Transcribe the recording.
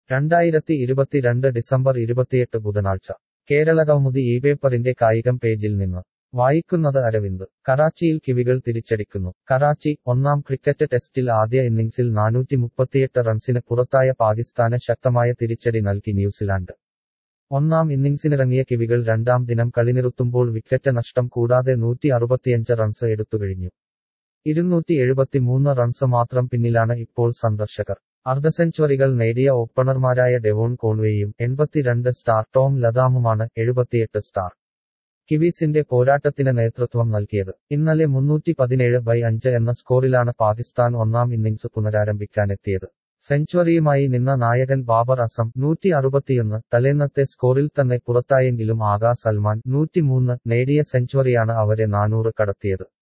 രണ്ടായിരത്തി ഇരുപത്തിരണ്ട് ഡിസംബർ ഇരുപത്തിയെട്ട് ബുധനാഴ്ച കേരളകൗമുദി ഈ പേപ്പറിന്റെ കായികം പേജിൽ നിന്ന് വായിക്കുന്നത് അരവിന്ദ് കറാച്ചിയിൽ കിവികൾ തിരിച്ചടിക്കുന്നു കറാച്ചി ഒന്നാം ക്രിക്കറ്റ് ടെസ്റ്റിൽ ആദ്യ ഇന്നിംഗ്സിൽ നാനൂറ്റി മുപ്പത്തിയെട്ട് റൺസിന് പുറത്തായ പാകിസ്ഥാന് ശക്തമായ തിരിച്ചടി നൽകി ന്യൂസിലാൻഡ് ഒന്നാം ഇന്നിംഗ്സിനിറങ്ങിയ കിവികൾ രണ്ടാം ദിനം കളിനിറുത്തുമ്പോൾ വിക്കറ്റ് നഷ്ടം കൂടാതെ നൂറ്റി അറുപത്തിയഞ്ച് റൺസ് എടുത്തുകഴിഞ്ഞു ഇരുന്നൂറ്റി എഴുപത്തിമൂന്ന് റൺസ് മാത്രം പിന്നിലാണ് ഇപ്പോൾ സന്ദർശകർ അർദ്ധസെഞ്ചുറികൾ നേടിയ ഓപ്പണർമാരായ ഡെവോൺ കോൺവേയും എൺപത്തിരണ്ട് സ്റ്റാർ ടോം ലതാമുമാണ് എഴുപത്തിയെട്ട് സ്റ്റാർ കിവീസിന്റെ പോരാട്ടത്തിന് നേതൃത്വം നൽകിയത് ഇന്നലെ മുന്നൂറ്റി പതിനേഴ് ബൈ അഞ്ച് എന്ന സ്കോറിലാണ് പാകിസ്ഥാൻ ഒന്നാം ഇന്നിംഗ്സ് പുനരാരംഭിക്കാനെത്തിയത് സെഞ്ചുറിയുമായി നിന്ന നായകൻ ബാബർ അസം നൂറ്റി അറുപത്തിയൊന്ന് തലേന്നത്തെ സ്കോറിൽ തന്നെ പുറത്തായെങ്കിലും ആകാ സൽമാൻ നൂറ്റിമൂന്ന് നേടിയ സെഞ്ചുറിയാണ് അവരെ നാനൂറ് കടത്തിയത്